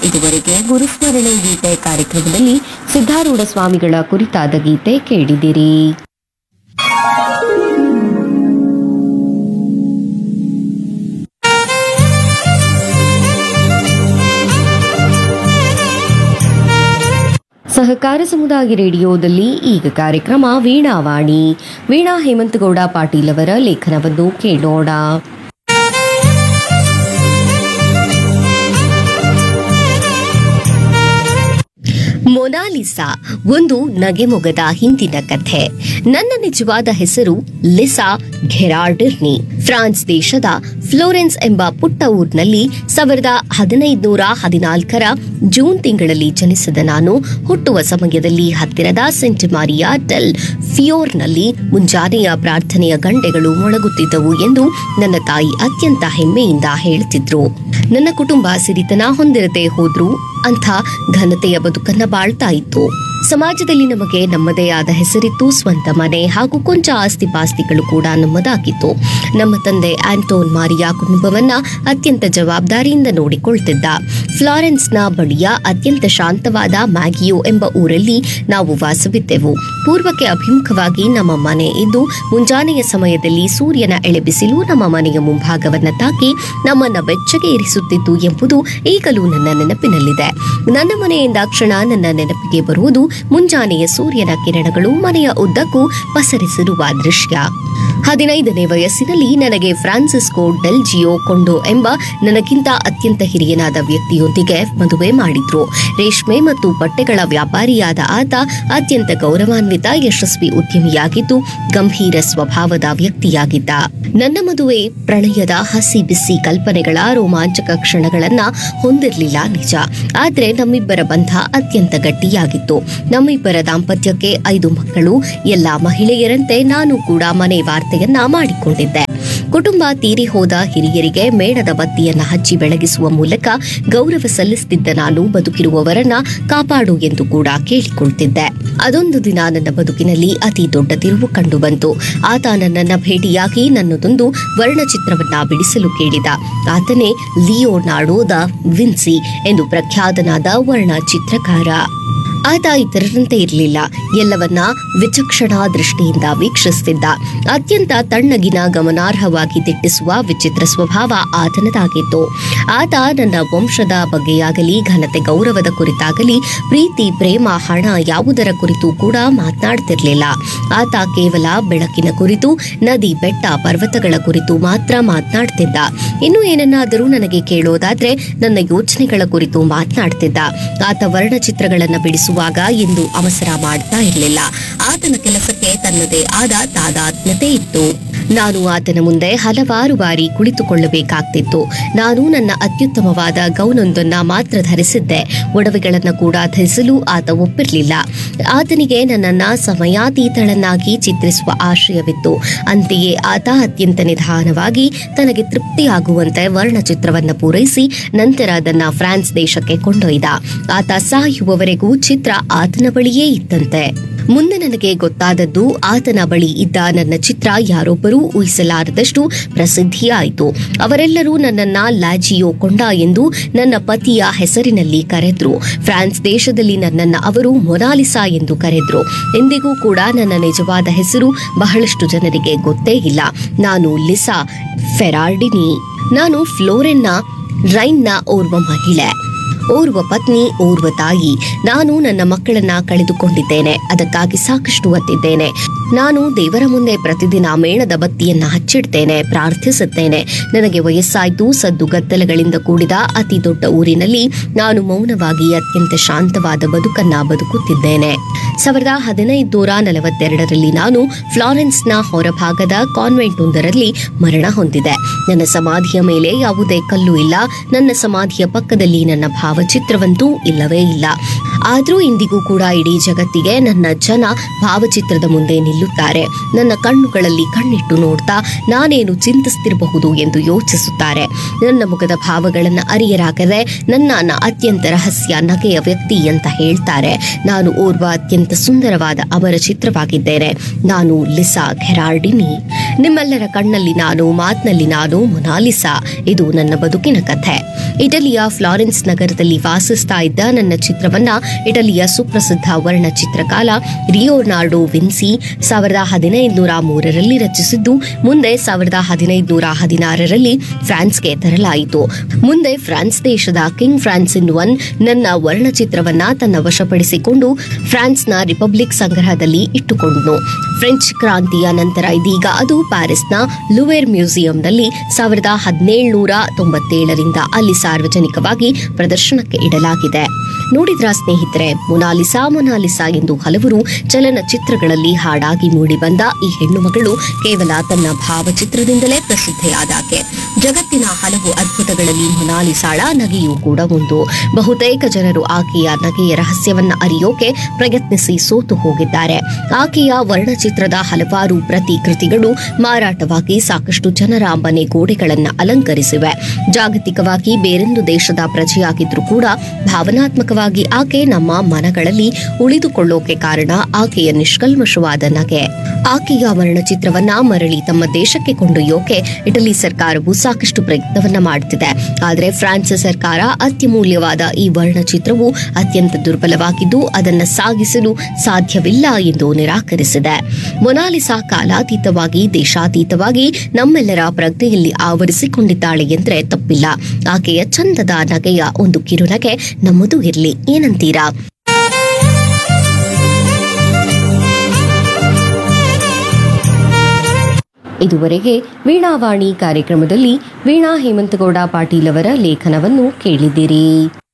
ಇದುವರೆಗೆ ಗುರುಸ್ಮರಣೆ ಗೀತೆ ಕಾರ್ಯಕ್ರಮದಲ್ಲಿ ಸಿದ್ಧಾರೂಢ ಸ್ವಾಮಿಗಳ ಕುರಿತಾದ ಗೀತೆ ಕೇಳಿದಿರಿ ಸಹಕಾರ ಸಮುದಾಯ ರೇಡಿಯೋದಲ್ಲಿ ಈಗ ಕಾರ್ಯಕ್ರಮ ವೀಣಾವಾಣಿ ವೀಣಾ ಹೇಮಂತಗೌಡ ಪಾಟೀಲ್ ಅವರ ಲೇಖನವನ್ನು ಕೇಳೋಣ ಮೊನಾಲಿಸಾ ಒಂದು ನಗೆಮೊಗದ ಹಿಂದಿನ ಕಥೆ ನನ್ನ ನಿಜವಾದ ಹೆಸರು ಲಿಸಾ ಘೆರಾರ್ಡಿರ್ನಿ ಫ್ರಾನ್ಸ್ ದೇಶದ ಫ್ಲೋರೆನ್ಸ್ ಎಂಬ ಪುಟ್ಟ ಊರಿನಲ್ಲಿ ಸಾವಿರದ ಹದಿನೈದುನೂರ ಹದಿನಾಲ್ಕರ ಜೂನ್ ತಿಂಗಳಲ್ಲಿ ಜನಿಸಿದ ನಾನು ಹುಟ್ಟುವ ಸಮಯದಲ್ಲಿ ಹತ್ತಿರದ ಸೆಂಟ್ ಮಾರಿಯಾ ಡೆಲ್ ಫಿಯೋರ್ನಲ್ಲಿ ಮುಂಜಾನೆಯ ಪ್ರಾರ್ಥನೆಯ ಗಂಟೆಗಳು ಮೊಳಗುತ್ತಿದ್ದವು ಎಂದು ನನ್ನ ತಾಯಿ ಅತ್ಯಂತ ಹೆಮ್ಮೆಯಿಂದ ಹೇಳುತ್ತಿದ್ರು ನನ್ನ ಕುಟುಂಬ ಸಿರಿತನ ಹೊಂದಿರದೆ ಹೋದ್ರು ಅಂಥ ಘನತೆಯ ಬದುಕನ್ನ ಬಾಳ್ತಾ ಇತ್ತು ಸಮಾಜದಲ್ಲಿ ನಮಗೆ ನಮ್ಮದೇ ಆದ ಹೆಸರಿತ್ತು ಸ್ವಂತ ಮನೆ ಹಾಗೂ ಕೊಂಚ ಆಸ್ತಿ ಪಾಸ್ತಿಗಳು ಕೂಡ ನಮ್ಮದಾಗಿತ್ತು ನಮ್ಮ ತಂದೆ ಆಂಟೋನ್ ಮಾರಿಯಾ ಕುಟುಂಬವನ್ನ ಅತ್ಯಂತ ಜವಾಬ್ದಾರಿಯಿಂದ ನೋಡಿಕೊಳ್ತಿದ್ದ ಫ್ಲಾರೆನ್ಸ್ನ ಬಳಿಯ ಅತ್ಯಂತ ಶಾಂತವಾದ ಮ್ಯಾಗಿಯೋ ಎಂಬ ಊರಲ್ಲಿ ನಾವು ವಾಸವಿದ್ದೆವು ಪೂರ್ವಕ್ಕೆ ಅಭಿಮುಖವಾಗಿ ನಮ್ಮ ಮನೆ ಇದ್ದು ಮುಂಜಾನೆಯ ಸಮಯದಲ್ಲಿ ಸೂರ್ಯನ ಎಳೆಬಿಸಿಲು ನಮ್ಮ ಮನೆಯ ಮುಂಭಾಗವನ್ನ ತಾಕಿ ನಮ್ಮನ್ನ ಬೆಚ್ಚಗೆ ಇರಿಸುತ್ತಿತ್ತು ಎಂಬುದು ಈಗಲೂ ನನ್ನ ನೆನಪಿನಲ್ಲಿದೆ ನನ್ನ ಮನೆಯಿಂದ ಕ್ಷಣ ನನ್ನ ನೆನಪಿಗೆ ಬರುವುದು ಮುಂಜಾನೆಯ ಸೂರ್ಯನ ಕಿರಣಗಳು ಮನೆಯ ಉದ್ದಕ್ಕೂ ಪಸರಿಸಿರುವ ದೃಶ್ಯ ಹದಿನೈದನೇ ವಯಸ್ಸಿನಲ್ಲಿ ನನಗೆ ಫ್ರಾನ್ಸಿಸ್ಕೋ ಡೆಲ್ ಜಿಯೋ ಕೊಂಡೋ ಎಂಬ ನನಗಿಂತ ಅತ್ಯಂತ ಹಿರಿಯನಾದ ವ್ಯಕ್ತಿಯೊಂದಿಗೆ ಮದುವೆ ಮಾಡಿದ್ರು ರೇಷ್ಮೆ ಮತ್ತು ಬಟ್ಟೆಗಳ ವ್ಯಾಪಾರಿಯಾದ ಆತ ಅತ್ಯಂತ ಗೌರವಾನ್ವಿತ ಯಶಸ್ವಿ ಉದ್ಯಮಿಯಾಗಿದ್ದು ಗಂಭೀರ ಸ್ವಭಾವದ ವ್ಯಕ್ತಿಯಾಗಿದ್ದ ನನ್ನ ಮದುವೆ ಪ್ರಣಯದ ಹಸಿ ಬಿಸಿ ಕಲ್ಪನೆಗಳ ರೋಮಾಂಚಕ ಕ್ಷಣಗಳನ್ನ ಹೊಂದಿರಲಿಲ್ಲ ನಿಜ ಆದ್ರೆ ನಮ್ಮಿಬ್ಬರ ಬಂಧ ಅತ್ಯಂತ ಗಟ್ಟಿಯಾಗಿತ್ತು ನಮ್ಮಿಬ್ಬರ ದಾಂಪತ್ಯಕ್ಕೆ ಐದು ಮಕ್ಕಳು ಎಲ್ಲಾ ಮಹಿಳೆಯರಂತೆ ನಾನು ಕೂಡ ಮನೆ ವಾರ್ತೆಯನ್ನ ಮಾಡಿಕೊಂಡಿದ್ದೆ ಕುಟುಂಬ ತೀರಿ ಹೋದ ಹಿರಿಯರಿಗೆ ಮೇಣದ ಬತ್ತಿಯನ್ನ ಹಚ್ಚಿ ಬೆಳಗಿಸುವ ಮೂಲಕ ಗೌರವ ಸಲ್ಲಿಸುತ್ತಿದ್ದ ನಾನು ಬದುಕಿರುವವರನ್ನ ಕಾಪಾಡು ಎಂದು ಕೂಡ ಕೇಳಿಕೊಳ್ತಿದ್ದೆ ಅದೊಂದು ದಿನ ನನ್ನ ಬದುಕಿನಲ್ಲಿ ಅತಿ ದೊಡ್ಡ ತಿರುವು ಕಂಡು ಬಂತು ಆತ ನನ್ನನ್ನ ಭೇಟಿಯಾಗಿ ನನ್ನದೊಂದು ವರ್ಣಚಿತ್ರವನ್ನ ಬಿಡಿಸಲು ಕೇಳಿದ ಆತನೇ ಲಿಯೋನಾರ್ಡೋ ದ ವಿನ್ಸಿ ಎಂದು ಪ್ರಖ್ಯಾತನಾದ ವರ್ಣ ಚಿತ್ರಕಾರ ಆತ ಇತರರಂತೆ ಇರಲಿಲ್ಲ ಎಲ್ಲವನ್ನ ವಿಚಕ್ಷಣಾ ದೃಷ್ಟಿಯಿಂದ ವೀಕ್ಷಿಸುತ್ತಿದ್ದ ಅತ್ಯಂತ ತಣ್ಣಗಿನ ಗಮನಾರ್ಹವಾಗಿ ದಿಟ್ಟಿಸುವ ವಿಚಿತ್ರ ಸ್ವಭಾವ ಆತನದಾಗಿತ್ತು ಆತ ನನ್ನ ವಂಶದ ಬಗ್ಗೆಯಾಗಲಿ ಘನತೆ ಗೌರವದ ಕುರಿತಾಗಲಿ ಪ್ರೀತಿ ಪ್ರೇಮ ಹಣ ಯಾವುದರ ಕುರಿತು ಕೂಡ ಮಾತನಾಡ್ತಿರ್ಲಿಲ್ಲ ಆತ ಕೇವಲ ಬೆಳಕಿನ ಕುರಿತು ನದಿ ಬೆಟ್ಟ ಪರ್ವತಗಳ ಕುರಿತು ಮಾತ್ರ ಮಾತನಾಡ್ತಿದ್ದ ಇನ್ನು ಏನನ್ನಾದರೂ ನನಗೆ ಕೇಳೋದಾದ್ರೆ ನನ್ನ ಯೋಚನೆಗಳ ಕುರಿತು ಮಾತನಾಡ್ತಿದ್ದ ಆತ ವರ್ಣಚಿತ್ರಗಳನ್ನ ಬಿಡಿಸುವಾಗ ಎಂದು ಅವಸರ ಮಾಡ್ತಾ ಇರಲಿಲ್ಲ ಆತನ ಕೆಲಸಕ್ಕೆ ತನ್ನದೇ ಆದ ತಾದಾತ್ಮ್ಯತೆ ಇತ್ತು ನಾನು ಆತನ ಮುಂದೆ ಹಲವಾರು ಬಾರಿ ಕುಳಿತುಕೊಳ್ಳಬೇಕಾಗ್ತಿತ್ತು ನಾನು ನನ್ನ ಅತ್ಯುತ್ತಮವಾದ ಗೌನೊಂದನ್ನ ಮಾತ್ರ ಧರಿಸಿದ್ದೆ ಒಡವೆಗಳನ್ನ ಕೂಡ ಧರಿಸಲು ಆತ ಒಪ್ಪಿರಲಿಲ್ಲ ಆತನಿಗೆ ನನ್ನನ್ನ ಸಮಯಾತೀತಳನ್ನಾಗಿ ಚಿತ್ರಿಸುವ ಆಶಯವಿತ್ತು ಅಂತೆಯೇ ಆತ ಅತ್ಯಂತ ನಿಧಾನವಾಗಿ ತನಗೆ ತೃಪ್ತಿಯಾಗುವಂತೆ ವರ್ಣಚಿತ್ರವನ್ನ ಪೂರೈಸಿ ನಂತರ ಅದನ್ನ ಫ್ರಾನ್ಸ್ ದೇಶಕ್ಕೆ ಕೊಂಡೊಯ್ದ ಆತ ಸಾಯುವವರೆಗೂ ಚಿತ್ರ ಆತನ ಬಳಿಯೇ ಇತ್ತಂತೆ ಮುಂದೆ ನನಗೆ ಗೊತ್ತಾದದ್ದು ಆತನ ಬಳಿ ಇದ್ದ ನನ್ನ ಚಿತ್ರ ಯಾರೊಬ್ಬರೂ ಊಹಿಸಲಾರದಷ್ಟು ಪ್ರಸಿದ್ಧಿಯಾಯಿತು ಅವರೆಲ್ಲರೂ ನನ್ನನ್ನ ಲಾಜಿಯೋ ಕೊಂಡ ಎಂದು ನನ್ನ ಪತಿಯ ಹೆಸರಿನಲ್ಲಿ ಕರೆದ್ರು ಫ್ರಾನ್ಸ್ ದೇಶದಲ್ಲಿ ನನ್ನನ್ನ ಅವರು ಮೊನಾಲಿಸಾ ಎಂದು ಕರೆದ್ರು ಎಂದಿಗೂ ಕೂಡ ನನ್ನ ನಿಜವಾದ ಹೆಸರು ಬಹಳಷ್ಟು ಜನರಿಗೆ ಗೊತ್ತೇ ಇಲ್ಲ ನಾನು ಲಿಸಾ ಫೆರಾರ್ಡಿನಿ ನಾನು ಫ್ಲೋರೆನ್ನ ರೈನ್ನ ಓರ್ವ ಮಹಿಳೆ ಓರ್ವ ಪತ್ನಿ ಓರ್ವ ತಾಯಿ ನಾನು ನನ್ನ ಮಕ್ಕಳನ್ನ ಕಳೆದುಕೊಂಡಿದ್ದೇನೆ ಅದಕ್ಕಾಗಿ ಸಾಕಷ್ಟು ಒತ್ತಿದ್ದೇನೆ ನಾನು ದೇವರ ಮುಂದೆ ಪ್ರತಿದಿನ ಮೇಣದ ಬತ್ತಿಯನ್ನ ಹಚ್ಚಿಡ್ತೇನೆ ಪ್ರಾರ್ಥಿಸುತ್ತೇನೆ ನನಗೆ ವಯಸ್ಸಾಯ್ತು ಸದ್ದು ಗದ್ದಲಗಳಿಂದ ಕೂಡಿದ ಅತಿ ದೊಡ್ಡ ಊರಿನಲ್ಲಿ ನಾನು ಮೌನವಾಗಿ ಅತ್ಯಂತ ಶಾಂತವಾದ ಬದುಕನ್ನ ಬದುಕುತ್ತಿದ್ದೇನೆ ಸಾವಿರದ ಹದಿನೈದುನೂರ ನಲವತ್ತೆರಡರಲ್ಲಿ ನಾನು ಫ್ಲಾರೆನ್ಸ್ನ ಹೊರಭಾಗದ ಕಾನ್ವೆಂಟ್ ಒಂದರಲ್ಲಿ ಮರಣ ಹೊಂದಿದೆ ನನ್ನ ಸಮಾಧಿಯ ಮೇಲೆ ಯಾವುದೇ ಕಲ್ಲು ಇಲ್ಲ ನನ್ನ ಸಮಾಧಿಯ ಪಕ್ಕದಲ್ಲಿ ನನ್ನ ಭಾವಚಿತ್ರವಂತೂ ಇಲ್ಲವೇ ಇಲ್ಲ ಆದರೂ ಇಂದಿಗೂ ಕೂಡ ಇಡೀ ಜಗತ್ತಿಗೆ ನನ್ನ ಜನ ಭಾವಚಿತ್ರದ ಮುಂದೆ ನಿಲ್ಲುತ್ತಾರೆ ನನ್ನ ಕಣ್ಣುಗಳಲ್ಲಿ ಕಣ್ಣಿಟ್ಟು ನೋಡ್ತಾ ನಾನೇನು ಚಿಂತಿಸ್ತಿರಬಹುದು ಎಂದು ಯೋಚಿಸುತ್ತಾರೆ ನನ್ನ ಮುಖದ ಭಾವಗಳನ್ನು ಅರಿಯರಾಗದೆ ನನ್ನ ಅತ್ಯಂತ ರಹಸ್ಯ ನಗೆಯ ವ್ಯಕ್ತಿ ಅಂತ ಹೇಳ್ತಾರೆ ನಾನು ಓರ್ವ ಅತ್ಯಂತ ಸುಂದರವಾದ ಅವರ ಚಿತ್ರವಾಗಿದ್ದೇನೆ ನಾನು ಲಿಸಾ ಘೆರಾರ್ಡಿನಿ ನಿಮ್ಮೆಲ್ಲರ ಕಣ್ಣಲ್ಲಿ ನಾನು ಮಾತಿನಲ್ಲಿ ನಾನು ಮೊನಾಲಿಸಾ ಇದು ನನ್ನ ಬದುಕಿನ ಕಥೆ ಇಟಲಿಯ ಫ್ಲಾರೆನ್ಸ್ ನಗರದಲ್ಲಿ ಇಟಲಿಯಲ್ಲಿ ವಾಸಿಸ್ತಾ ಇದ್ದ ನನ್ನ ಚಿತ್ರವನ್ನ ಇಟಲಿಯ ಸುಪ್ರಸಿದ್ಧ ವರ್ಣಚಿತ್ರಕಾಲ ರಿಯೋನಾರ್ಡೋ ವಿನ್ಸಿ ಸಾವಿರದ ಹದಿನೈದುನೂರ ಮೂರರಲ್ಲಿ ರಚಿಸಿದ್ದು ಮುಂದೆ ಸಾವಿರದ ಹದಿನೈದುನೂರ ಹದಿನಾರರಲ್ಲಿ ಫ್ರಾನ್ಸ್ಗೆ ತರಲಾಯಿತು ಮುಂದೆ ಫ್ರಾನ್ಸ್ ದೇಶದ ಕಿಂಗ್ ಫ್ರಾನ್ಸ್ ಇನ್ ಒನ್ ನನ್ನ ವರ್ಣಚಿತ್ರವನ್ನ ತನ್ನ ವಶಪಡಿಸಿಕೊಂಡು ಫ್ರಾನ್ಸ್ನ ರಿಪಬ್ಲಿಕ್ ಸಂಗ್ರಹದಲ್ಲಿ ಇಟ್ಟುಕೊಂಡನು ಫ್ರೆಂಚ್ ಕ್ರಾಂತಿಯ ನಂತರ ಇದೀಗ ಅದು ಪ್ಯಾರಿಸ್ನ ಲುವೇರ್ ಮ್ಯೂಸಿಯಂನಲ್ಲಿ ಸಾವಿರದ ಹದಿನೇಳುನೂರ ತೊಂಬತ್ತೇಳರಿಂದ ಅಲ್ಲಿ ಸಾರ್ವಜನಿಕವಾಗಿ ಪ್ರದರ್ಶನಕ್ಕೆ ಇಡಲಾಗಿದೆ ನೋಡಿದ್ರ ಸ್ನೇಹಿತರೆ ಮೊನಾಲಿಸಾ ಮೊನಾಲಿಸಾ ಎಂದು ಹಲವರು ಚಲನಚಿತ್ರಗಳಲ್ಲಿ ಹಾಡಾಗಿ ಮೂಡಿಬಂದ ಈ ಹೆಣ್ಣು ಮಗಳು ಕೇವಲ ತನ್ನ ಭಾವಚಿತ್ರದಿಂದಲೇ ಪ್ರಸಿದ್ಧಿಯಾದಾಕೆ ಜಗತ್ತಿನ ಹಲವು ಅದ್ಭುತಗಳಲ್ಲಿ ಮೊನಾಲಿಸಾಳ ನಗೆಯೂ ಕೂಡ ಒಂದು ಬಹುತೇಕ ಜನರು ಆಕೆಯ ನಗೆಯ ರಹಸ್ಯವನ್ನ ಅರಿಯೋಕೆ ಪ್ರಯತ್ನಿಸಿ ಸೋತು ಹೋಗಿದ್ದಾರೆ ಆಕೆಯ ವರ್ಣಚಿತ್ರದ ಹಲವಾರು ಪ್ರತಿಕೃತಿಗಳು ಮಾರಾಟವಾಗಿ ಸಾಕಷ್ಟು ಜನರ ಮನೆ ಗೋಡೆಗಳನ್ನ ಅಲಂಕರಿಸಿವೆ ಜಾಗತಿಕವಾಗಿ ಬೇರೊಂದು ದೇಶದ ಪ್ರಜೆಯಾಗಿದ್ರೂ ಕೂಡ ಭಾವನಾತ್ಮಕವಾಗಿ ಆಕೆ ನಮ್ಮ ಮನಗಳಲ್ಲಿ ಉಳಿದುಕೊಳ್ಳೋಕೆ ಕಾರಣ ಆಕೆಯ ನಿಷ್ಕಲ್ಮಶವಾದ ನಗೆ ಆಕೆಯ ವರ್ಣಚಿತ್ರವನ್ನ ಮರಳಿ ತಮ್ಮ ದೇಶಕ್ಕೆ ಕೊಂಡೊಯ್ಯೋಕೆ ಇಟಲಿ ಸರ್ಕಾರವು ಸಾಕಷ್ಟು ಪ್ರಯತ್ನವನ್ನ ಮಾಡುತ್ತಿದೆ ಆದರೆ ಫ್ರಾನ್ಸ್ ಸರ್ಕಾರ ಅತ್ಯಮೂಲ್ಯವಾದ ಈ ವರ್ಣಚಿತ್ರವು ಅತ್ಯಂತ ದುರ್ಬಲವಾಗಿದ್ದು ಅದನ್ನ ಸಾಗಿಸಲು ಸಾಧ್ಯವಿಲ್ಲ ಎಂದು ನಿರಾಕರಿಸಿದೆ ಮೊನಾಲಿಸಾ ಕಾಲಾತೀತವಾಗಿ ದೇಶಾತೀತವಾಗಿ ನಮ್ಮೆಲ್ಲರ ಪ್ರಜ್ಞೆಯಲ್ಲಿ ಆವರಿಸಿಕೊಂಡಿದ್ದಾಳೆ ಎಂದ್ರೆ ತಪ್ಪಿಲ್ಲ ಆಕೆಯ ಚಂದದ ನಗೆಯ ಒಂದು ಕಿರುನಗೆ ನಮ್ಮದು ಇರಲಿ ಏನಂತೀರಾ ಇದುವರೆಗೆ ವೀಣಾವಾಣಿ ಕಾರ್ಯಕ್ರಮದಲ್ಲಿ ವೀಣಾ ಹೇಮಂತಗೌಡ ಪಾಟೀಲ್ ಅವರ ಲೇಖನವನ್ನು ಕೇಳಿದಿರಿ